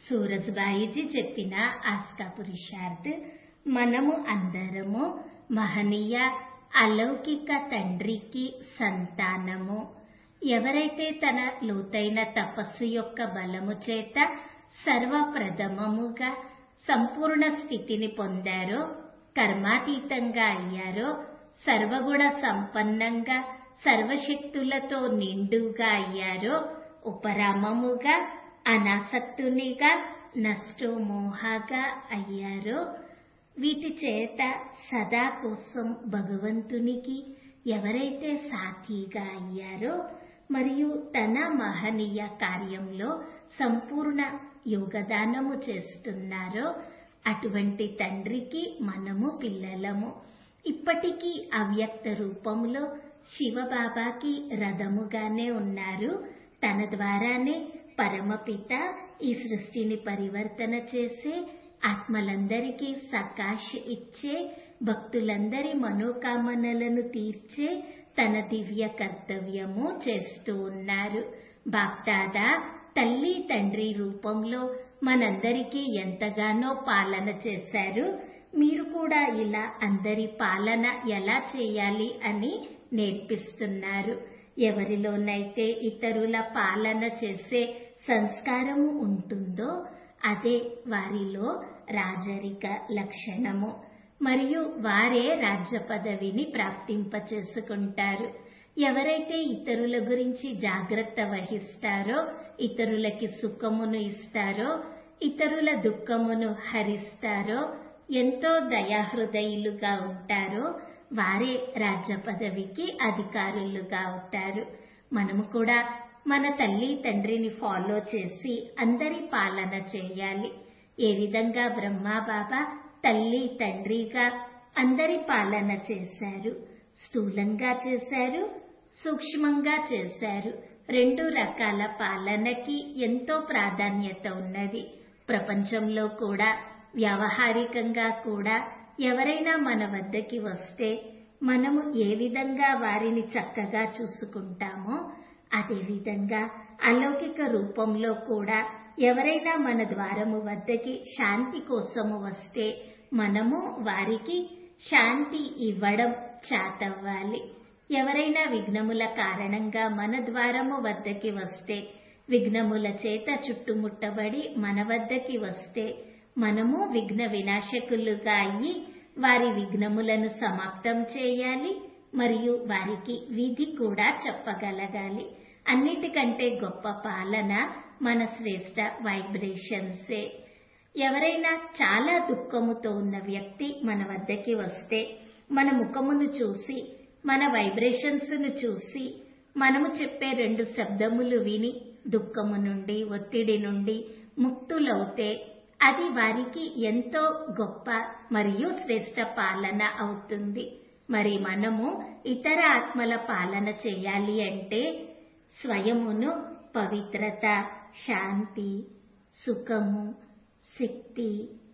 సూరజ్బాయిజీ చెప్పిన ఆస్కా పురుషార్థ్ మనము అందరము మహనీయ అలౌకిక తండ్రికి సంతానము ఎవరైతే తన లోతైన తపస్సు యొక్క బలము చేత సర్వప్రథమముగా సంపూర్ణ స్థితిని పొందారో కర్మాతీతంగా అయ్యారో సర్వగుణ సంపన్నంగా సర్వశక్తులతో నిండుగా అయ్యారో ఉపరామముగా అనాసక్తునిగా నష్టోమోహగా అయ్యారో వీటి చేత సదా కోసం భగవంతునికి ఎవరైతే సాథీగా అయ్యారో మరియు తన మహనీయ కార్యంలో సంపూర్ణ యోగదానము చేస్తున్నారో అటువంటి తండ్రికి మనము పిల్లలము ఇప్పటికీ అవ్యక్త రూపంలో శివబాబాకి రథముగానే ఉన్నారు తన ద్వారానే పరమపిత ఈ సృష్టిని పరివర్తన చేసే ఆత్మలందరికీ సకాష్ ఇచ్చే భక్తులందరి మనోకామనలను తీర్చే తన దివ్య కర్తవ్యము చేస్తూ ఉన్నారు బాప్దాదా తల్లి తండ్రి రూపంలో మనందరికీ ఎంతగానో పాలన చేశారు మీరు కూడా ఇలా అందరి పాలన ఎలా చేయాలి అని నేర్పిస్తున్నారు ఎవరిలోనైతే ఇతరుల పాలన చేసే సంస్కారము ఉంటుందో అదే వారిలో రాజరిక లక్షణము మరియు వారే రాజ్య పదవిని ప్రాప్తింపచేసుకుంటారు ఎవరైతే ఇతరుల గురించి జాగ్రత్త వహిస్తారో ఇతరులకి సుఖమును ఇస్తారో ఇతరుల దుఃఖమును హరిస్తారో ఎంతో దయాహృదయులుగా ఉంటారో వారే రాజ్య పదవికి అధికారులుగా అవుతారు మనము కూడా మన తల్లి తండ్రిని ఫాలో చేసి అందరి పాలన చేయాలి ఏ విధంగా బ్రహ్మా బాబా తల్లి తండ్రిగా అందరి పాలన చేశారు స్థూలంగా చేశారు సూక్ష్మంగా చేశారు రెండు రకాల పాలనకి ఎంతో ప్రాధాన్యత ఉన్నది ప్రపంచంలో కూడా వ్యావహారికంగా కూడా ఎవరైనా మన వద్దకి వస్తే మనము ఏ విధంగా వారిని చక్కగా చూసుకుంటామో అదేవిధంగా అలౌకిక రూపంలో కూడా ఎవరైనా మన ద్వారము వద్దకి శాంతి కోసము వస్తే మనము వారికి శాంతి ఇవ్వడం చాతవ్వాలి ఎవరైనా విఘ్నముల కారణంగా మన ద్వారము వద్దకి వస్తే విఘ్నముల చేత చుట్టుముట్టబడి మన వద్దకి వస్తే మనము విఘ్న వినాశకులుగా అయ్యి వారి విఘ్నములను సమాప్తం చేయాలి మరియు వారికి విధి కూడా చెప్పగలగాలి అన్నిటికంటే గొప్ప పాలన మన శ్రేష్ట వైబ్రేషన్సే ఎవరైనా చాలా దుఃఖముతో ఉన్న వ్యక్తి మన వద్దకి వస్తే మన ముఖమును చూసి మన వైబ్రేషన్స్ ను చూసి మనము చెప్పే రెండు శబ్దములు విని దుఃఖము నుండి ఒత్తిడి నుండి ముక్తులవుతే అది వారికి ఎంతో గొప్ప మరియు శ్రేష్ట పాలన అవుతుంది మరి మనము ఇతర ఆత్మల పాలన చేయాలి అంటే స్వయమును పవిత్రత శాంతి సుఖము శక్తి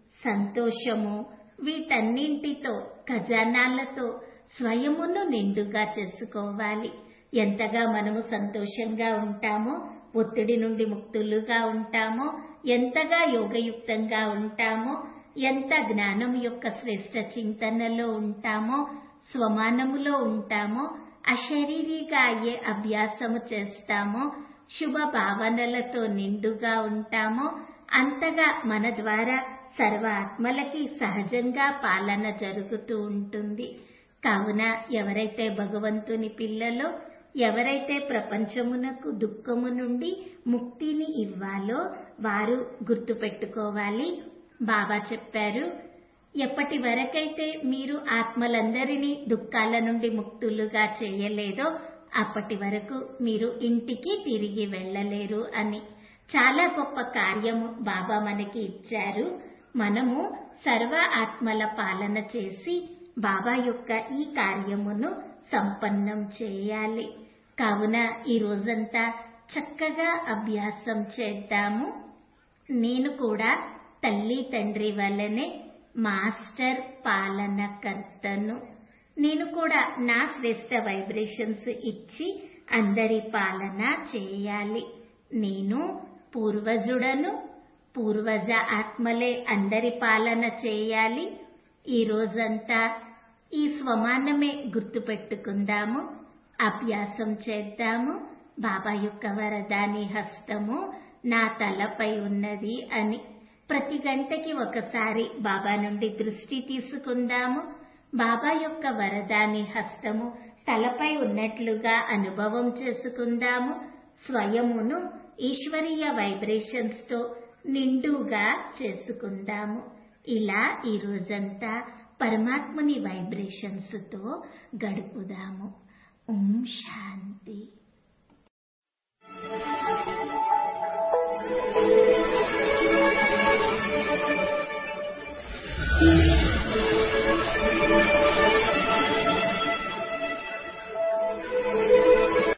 సంతోషము వీటన్నింటితో ఖజానాలతో స్వయమును నిండుగా చేసుకోవాలి ఎంతగా మనము సంతోషంగా ఉంటామో ఒత్తిడి నుండి ముక్తులుగా ఉంటామో ఎంతగా యోగయుక్తంగా ఉంటామో ఎంత జ్ఞానం యొక్క శ్రేష్ట చింతనలో ఉంటామో స్వమానములో ఉంటామో అశరీరిగా అయ్యే అభ్యాసము చేస్తామో శుభ భావనలతో నిండుగా ఉంటామో అంతగా మన ద్వారా సర్వ ఆత్మలకి సహజంగా పాలన జరుగుతూ ఉంటుంది కావున ఎవరైతే భగవంతుని పిల్లలో ఎవరైతే ప్రపంచమునకు దుఃఖము నుండి ముక్తిని ఇవ్వాలో వారు గుర్తుపెట్టుకోవాలి బాబా చెప్పారు ఎప్పటి వరకైతే మీరు ఆత్మలందరినీ దుఃఖాల నుండి ముక్తులుగా చేయలేదో అప్పటి వరకు మీరు ఇంటికి తిరిగి వెళ్ళలేరు అని చాలా గొప్ప కార్యము బాబా మనకి ఇచ్చారు మనము సర్వ ఆత్మల పాలన చేసి బాబా యొక్క ఈ కార్యమును సంపన్నం చేయాలి కావున ఈ రోజంతా చక్కగా అభ్యాసం చేద్దాము నేను కూడా తల్లి తండ్రి వల్లనే మాస్టర్ పాలనకర్తను నేను కూడా నా శ్రేష్ట వైబ్రేషన్స్ ఇచ్చి అందరి పాలన చేయాలి నేను పూర్వజుడను పూర్వజ ఆత్మలే అందరి పాలన చేయాలి ఈ రోజంతా ఈ స్వమానమే గుర్తుపెట్టుకుందాము అభ్యాసం చేద్దాము బాబా యొక్క వరదాని హస్తము నా తలపై ఉన్నది అని ప్రతి గంటకి ఒకసారి బాబా నుండి దృష్టి తీసుకుందాము బాబా యొక్క వరదాని హస్తము తలపై ఉన్నట్లుగా అనుభవం చేసుకుందాము స్వయమును ఈశ్వరీయ వైబ్రేషన్స్ తో నిండుగా చేసుకుందాము ఇలా ఈ రోజంతా పరమాత్ముని వైబ్రేషన్స్ తో గడుపుదాము ఓం శాంతి